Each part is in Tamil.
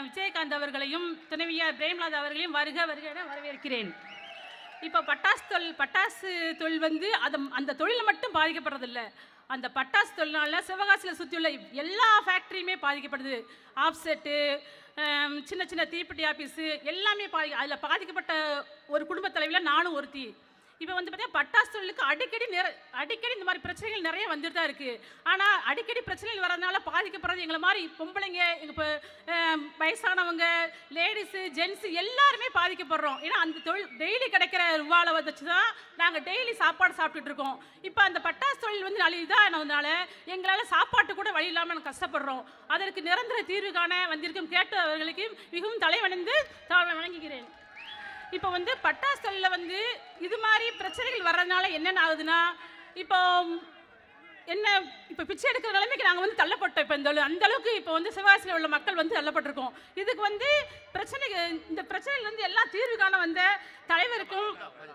விஜயகாந்த் அவர்களையும் துணைவியார் பிரேம்நாத் அவர்களையும் வருக வருக என வரவேற்கிறேன் இப்போ பட்டாசு தொழில் பட்டாசு தொழில் வந்து அது அந்த தொழில் மட்டும் பாதிக்கப்படுறதில்ல அந்த பட்டாசு தொழிலால சிவகாசியில் சுற்றியுள்ள எல்லா ஃபேக்ட்ரியுமே பாதிக்கப்படுது ஆஃப்செட்டு சின்ன சின்ன தீப்பெட்டி ஆஃபீஸு எல்லாமே பாதி அதில் பாதிக்கப்பட்ட ஒரு குடும்பத் தலைவியில் நானும் ஒருத்தி இப்போ வந்து பார்த்தீங்கன்னா பட்டாசு தொழிலுக்கு அடிக்கடி நிற அடிக்கடி இந்த மாதிரி பிரச்சனைகள் நிறைய வந்துட்டு தான் இருக்குது ஆனால் அடிக்கடி பிரச்சனைகள் வரதுனால பாதிக்கப்படுறது எங்களை மாதிரி பொம்பளைங்க எங்கள் இப்போ வயசானவங்க லேடிஸு ஜென்ஸு எல்லாருமே பாதிக்கப்படுறோம் ஏன்னா அந்த தொழில் டெய்லி கிடைக்கிற ரூபாவில் வச்சு தான் நாங்கள் டெய்லி சாப்பாடு சாப்பிட்டுட்டு இருக்கோம் இப்போ அந்த பட்டாசு தொழில் வந்து நல்ல இதானதுனால எங்களால் சாப்பாட்டு கூட வழி இல்லாமல் நாங்கள் கஷ்டப்படுறோம் அதற்கு நிரந்தர தீர்வு காண வந்திருக்கும் கேட்டவர்களுக்கு மிகவும் தலைவணிந்து தாழ்மை வணங்குகிறேன் இப்போ வந்து பட்டாசு தொழிலில் வந்து இது மாதிரி பிரச்சனைகள் வர்றதுனால என்னென்ன ஆகுதுன்னா இப்போ என்ன இப்போ பிச்சை எடுக்கிற நிலைமைக்கு நாங்கள் வந்து தள்ளப்பட்டோம் இப்போ இந்த அளவு- அந்த அளவுக்கு இப்போ வந்து சிவகாசியில் உள்ள மக்கள் வந்து தள்ளப்பட்டிருக்கோம் இதுக்கு வந்து பிரச்சனை இந்த பிரச்சனைகள் வந்து எல்லாம் தீர்வு காண வந்த தலைவருக்கும்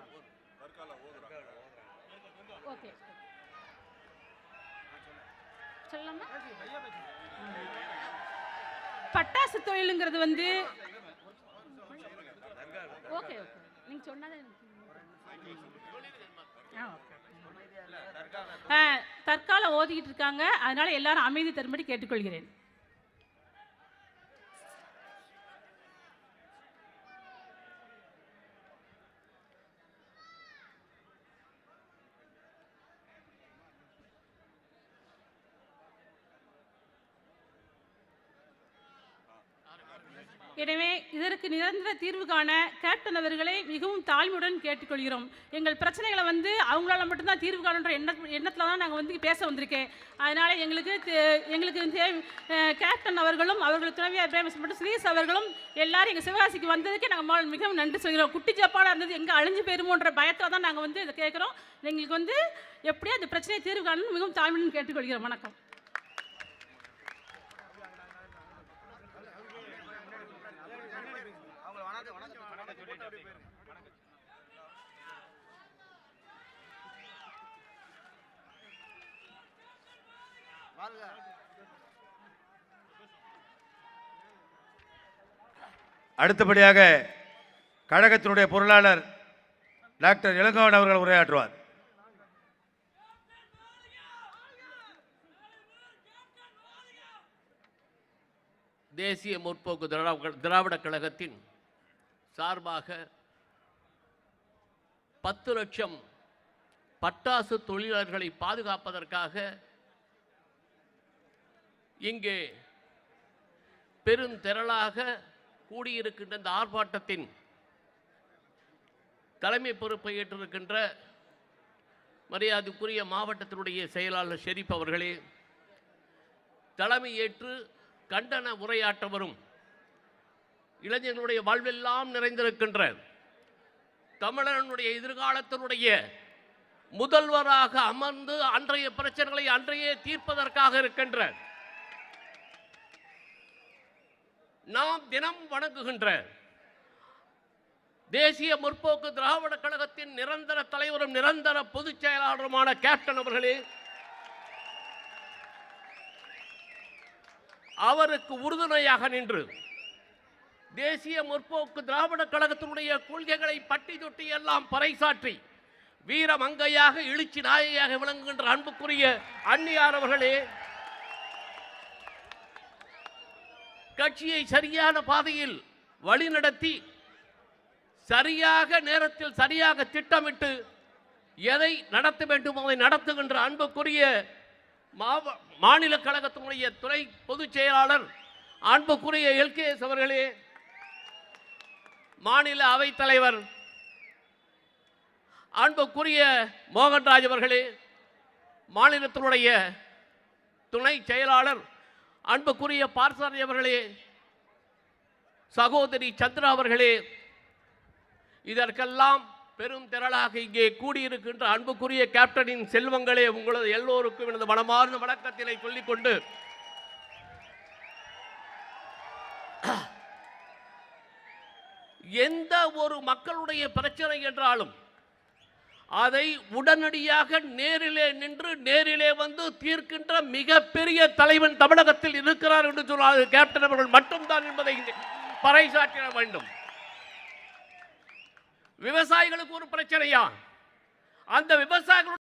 ஓகே சொல்லலாமா பட்டாசு தொழிலுங்கிறது வந்து ஓகே ஓகே நீங்கள் சொன்னதை ஆ, ஓகே. ஆ, தற்காலம் ஓதிக்கிட்டு இருக்காங்க அதனால எல்லாரும் அமைதி தரும்படி கேட்டுக்கொள்கிறேன் எனவே இதற்கு நிரந்தர தீர்வு காண கேப்டன் அவர்களை மிகவும் தாழ்மையுடன் கேட்டுக்கொள்கிறோம் எங்கள் பிரச்சனைகளை வந்து அவங்களால மட்டும்தான் தீர்வு காணுன்ற எண்ண எண்ணத்தில் தான் நாங்கள் வந்து பேச வந்திருக்கேன் அதனால் எங்களுக்கு தே- எங்களுக்கு தே- அஹ் கேப்டன் அவர்களும் அவர்கள் துணைவியார் பிரேமஸ் மற்றும் ஸ்ரீஸ் அவர்களும் எல்லாரும் எங்கள் சிவகாசிக்கு வந்ததுக்கு நாங்கள் மிகவும் நன்றி சொல்கிறோம் குட்டி ஜப்பாடாக இருந்தது எங்கே அழிஞ்சு போயிருமோன்ற பயத்தில் தான் நாங்கள் வந்து இதை கேட்குறோம் எங்களுக்கு வந்து எப்படியோ அந்த பிரச்சனையை தீர்வு காணணும்னு மிகவும் தாழ்மையுடன் கேட்டுக்கொள்கிறோம் வணக்கம் அடுத்தபடியாக கழகத்தினுடைய பொருளாளர் டாக்டர் இளங்கோவன் அவர்கள் உரையாற்றுவார் தேசிய முற்போக்கு திராவிட திராவிட கழகத்தின் சார்பாக பத்து லட்சம் பட்டாசு தொழிலாளர்களை பாதுகாப்பதற்காக இங்கே பெருந்திரளாக கூடியிருக்கின்ற இந்த ஆர்ப்பாட்டத்தின் தலைமை பொறுப்பை ஏற்றிருக்கின்ற மரியாதைக்குரிய மாவட்டத்தினுடைய செயலாளர் ஷெரீப் அவர்களே தலைமை ஏற்று கண்டன உரையாற்ற வரும் இளைஞர்களுடைய வாழ்வெல்லாம் நிறைந்திருக்கின்ற தமிழனுடைய எதிர்காலத்தினுடைய முதல்வராக அமர்ந்து அன்றைய பிரச்சனைகளை அன்றையே தீர்ப்பதற்காக இருக்கின்ற நாம் தினம் வணங்குகின்ற தேசிய முற்போக்கு திராவிட கழகத்தின் நிரந்தர தலைவரும் நிரந்தர பொதுச் செயலாளருமான கேப்டன் அவர்களே அவருக்கு உறுதுணையாக நின்று தேசிய முற்போக்கு திராவிட கழகத்தினுடைய கொள்கைகளை பட்டி தொட்டி எல்லாம் பறைசாற்றி வீர மங்கையாக எழுச்சி நாயகியாக விளங்குகின்ற அன்புக்குரிய அன்னியார் அவர்களே கட்சியை சரியான பாதையில் வழிநடத்தி சரியாக நேரத்தில் சரியாக திட்டமிட்டு எதை நடத்த வேண்டுமோ அதை நடத்துகின்ற அன்புக்குரிய மாவ மாநில கழகத்தினுடைய துணை பொதுச் செயலாளர் அன்புக்குரிய எல்கேஎஸ் அவர்களே மாநில அவைத் தலைவர் அன்புக்குரிய மோகன்ராஜ் அவர்களே மாநிலத்தினுடைய துணை செயலாளர் அன்புக்குரிய பார்சாரதி அவர்களே சகோதரி சந்திரா அவர்களே இதற்கெல்லாம் பெரும் திரளாக இங்கே கூடியிருக்கின்ற அன்புக்குரிய கேப்டனின் செல்வங்களே உங்களது எல்லோருக்கும் எனது மனமார்ந்த வணக்கத்தினை சொல்லிக்கொண்டு எந்த ஒரு மக்களுடைய பிரச்சனை என்றாலும் அதை உடனடியாக நேரிலே நின்று நேரிலே வந்து தீர்க்கின்ற மிகப்பெரிய தலைவன் தமிழகத்தில் இருக்கிறார் என்று சொன்னால் கேப்டன் அவர்கள் மட்டும்தான் என்பதை இங்கே பறைசாற்றிட வேண்டும் விவசாயிகளுக்கு ஒரு பிரச்சனையா அந்த விவசாயிகளுடைய